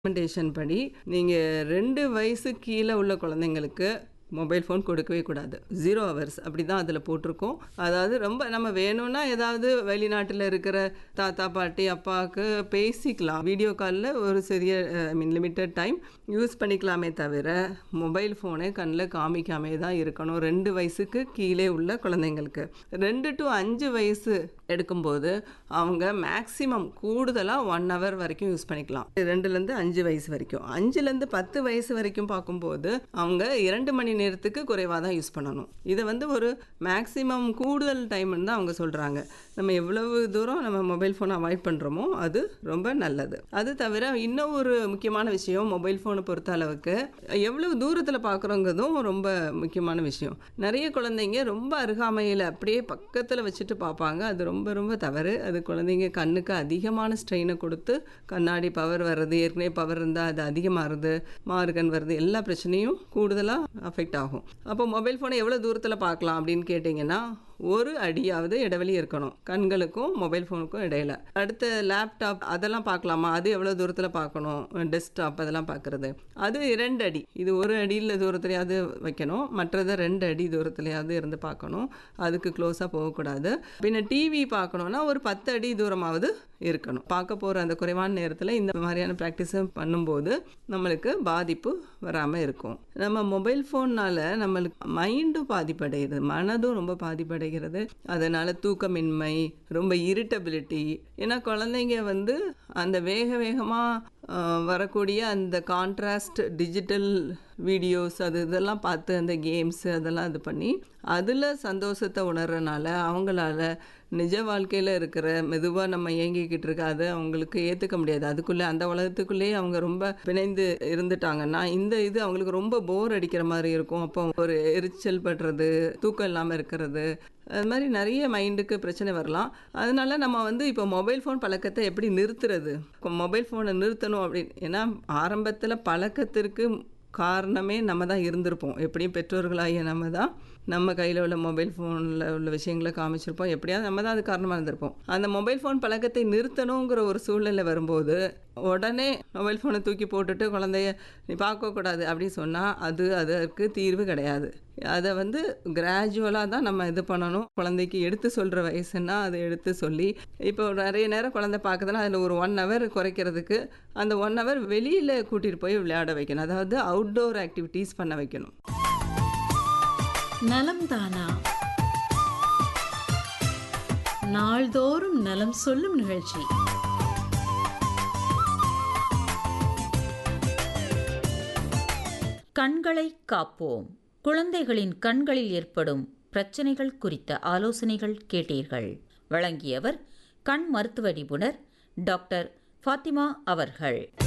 recommendation படி நீங்கள் ரெண்டு வயசு கீழே உள்ள குழந்தைங்களுக்கு மொபைல் ஃபோன் கொடுக்கவே கூடாது ஜீரோ ஹவர்ஸ் அப்படி தான் அதில் போட்டிருக்கோம் அதாவது ரொம்ப நம்ம வேணும்னா ஏதாவது வெளிநாட்டில் இருக்கிற தாத்தா பாட்டி அப்பாவுக்கு பேசிக்கலாம் வீடியோ காலில் ஒரு சிறிய I mean limited time use பண்ணிக்கலாமே தவிர மொபைல் ஃபோனை கண்ணில் காமிக்காமே தான் இருக்கணும் ரெண்டு வயசுக்கு கீழே உள்ள குழந்தைங்களுக்கு ரெண்டு டு அஞ்சு வயசு எடுக்கும்போது அவங்க மேக்ஸிமம் கூடுதலாக ஒன் ஹவர் வரைக்கும் யூஸ் பண்ணிக்கலாம் ரெண்டுலேருந்து அஞ்சு வயசு வரைக்கும் அஞ்சுலேருந்து பத்து வயசு வரைக்கும் பார்க்கும்போது அவங்க இரண்டு மணி நேரத்துக்கு குறைவாக தான் யூஸ் பண்ணணும் இதை வந்து ஒரு மேக்ஸிமம் கூடுதல் டைம்னு தான் அவங்க சொல்கிறாங்க நம்ம எவ்வளவு தூரம் நம்ம மொபைல் ஃபோனை அவாய்ட் பண்ணுறோமோ அது ரொம்ப நல்லது அது தவிர இன்னும் ஒரு முக்கியமான விஷயம் மொபைல் ஃபோனை பொறுத்த அளவுக்கு எவ்வளவு தூரத்தில் பார்க்குறோங்கிறதும் ரொம்ப முக்கியமான விஷயம் நிறைய குழந்தைங்க ரொம்ப அருகாமையில் அப்படியே பக்கத்தில் வச்சுட்டு பார்ப்பாங்க அது ரொம்ப ரொம்ப தவறு அது குழந்தைங்க கண்ணுக்கு அதிகமான ஸ்ட்ரெயினை கொடுத்து கண்ணாடி பவர் வர்றது ஏற்கனவே பவர் இருந்தால் அது அதிகமாகுது மாறுகண் வருது எல்லா பிரச்சனையும் கூடுதலாக அஃபெக்ட் ஆகும் அப்போ மொபைல் ஃபோனை எவ்வளோ தூரத்தில் பார்க்கலாம் அப்படின்னு கேட்டிங்கன்னா ஒரு அடியாவது இடைவெளி இருக்கணும் கண்களுக்கும் மொபைல் ஃபோனுக்கும் இடையில அடுத்து லேப்டாப் அதெல்லாம் பார்க்கலாமா அது எவ்வளோ தூரத்தில் பார்க்கணும் டெஸ்க்டாப் அதெல்லாம் பார்க்குறது அது இரண்டு அடி இது ஒரு அடியில் தூரத்துலையாவது வைக்கணும் மற்றதை ரெண்டு அடி தூரத்துலையாவது இருந்து பார்க்கணும் அதுக்கு க்ளோஸாக போகக்கூடாது பின்ன டிவி பார்க்கணுன்னா ஒரு பத்து அடி தூரமாவது இருக்கணும் பார்க்க போகிற அந்த குறைவான நேரத்தில் இந்த மாதிரியான ப்ராக்டிஸை பண்ணும்போது நம்மளுக்கு பாதிப்பு வராமல் இருக்கும் நம்ம மொபைல் ஃபோன்னால் நம்மளுக்கு மைண்டும் பாதிப்படைகிறது மனதும் ரொம்ப பாதிப்படைகிறது அதனால் தூக்கமின்மை ரொம்ப இரிட்டபிலிட்டி ஏன்னா குழந்தைங்க வந்து அந்த வேக வேகமாக வரக்கூடிய அந்த கான்ட்ராஸ்ட் டிஜிட்டல் வீடியோஸ் அது இதெல்லாம் பார்த்து அந்த கேம்ஸு அதெல்லாம் இது பண்ணி அதில் சந்தோஷத்தை உணர்றனால அவங்களால நிஜ வாழ்க்கையில் இருக்கிற மெதுவாக நம்ம இயங்கிக்கிட்டு இருக்க அதை அவங்களுக்கு ஏற்றுக்க முடியாது அதுக்குள்ளே அந்த உலகத்துக்குள்ளேயே அவங்க ரொம்ப பிணைந்து இருந்துட்டாங்கன்னா இந்த இது அவங்களுக்கு ரொம்ப போர் அடிக்கிற மாதிரி இருக்கும் அப்போ ஒரு எரிச்சல் படுறது தூக்கம் இல்லாமல் இருக்கிறது அது மாதிரி நிறைய மைண்டுக்கு பிரச்சனை வரலாம் அதனால நம்ம வந்து இப்போ மொபைல் ஃபோன் பழக்கத்தை எப்படி நிறுத்துறது மொபைல் ஃபோனை நிறுத்தணும் அப்படின்னு ஏன்னா ஆரம்பத்தில் பழக்கத்திற்கு காரணமே நம்ம தான் இருந்திருப்போம் எப்படியும் பெற்றோர்களாகிய நம்ம தான் நம்ம கையில் உள்ள மொபைல் ஃபோனில் உள்ள விஷயங்களை காமிச்சிருப்போம் எப்படியாவது நம்ம தான் அது காரணமாக இருந்திருப்போம் அந்த மொபைல் ஃபோன் பழக்கத்தை நிறுத்தணுங்கிற ஒரு சூழ்நிலை வரும்போது உடனே மொபைல் ஃபோனை தூக்கி போட்டுட்டு குழந்தைய நீ பார்க்கக்கூடாது அப்படின்னு சொன்னால் அது அதற்கு தீர்வு கிடையாது அதை வந்து கிராஜுவலாக தான் நம்ம இது பண்ணணும் குழந்தைக்கு எடுத்து சொல்கிற வயசுன்னா அதை எடுத்து சொல்லி இப்போ நிறைய நேரம் குழந்தை பார்க்குதுன்னா அதில் ஒரு ஒன் ஹவர் குறைக்கிறதுக்கு அந்த ஒன் ஹவர் வெளியில் கூட்டிகிட்டு போய் விளையாட வைக்கணும் அதாவது அவுட்டோர் ஆக்டிவிட்டீஸ் பண்ண வைக்கணும் நலம் தானா நாள்தோறும் நலம் சொல்லும் நிகழ்ச்சி கண்களை காப்போம் குழந்தைகளின் கண்களில் ஏற்படும் பிரச்சனைகள் குறித்த ஆலோசனைகள் கேட்டீர்கள் வழங்கியவர் கண் மருத்துவ நிபுணர் டாக்டர் ஃபாத்திமா அவர்கள்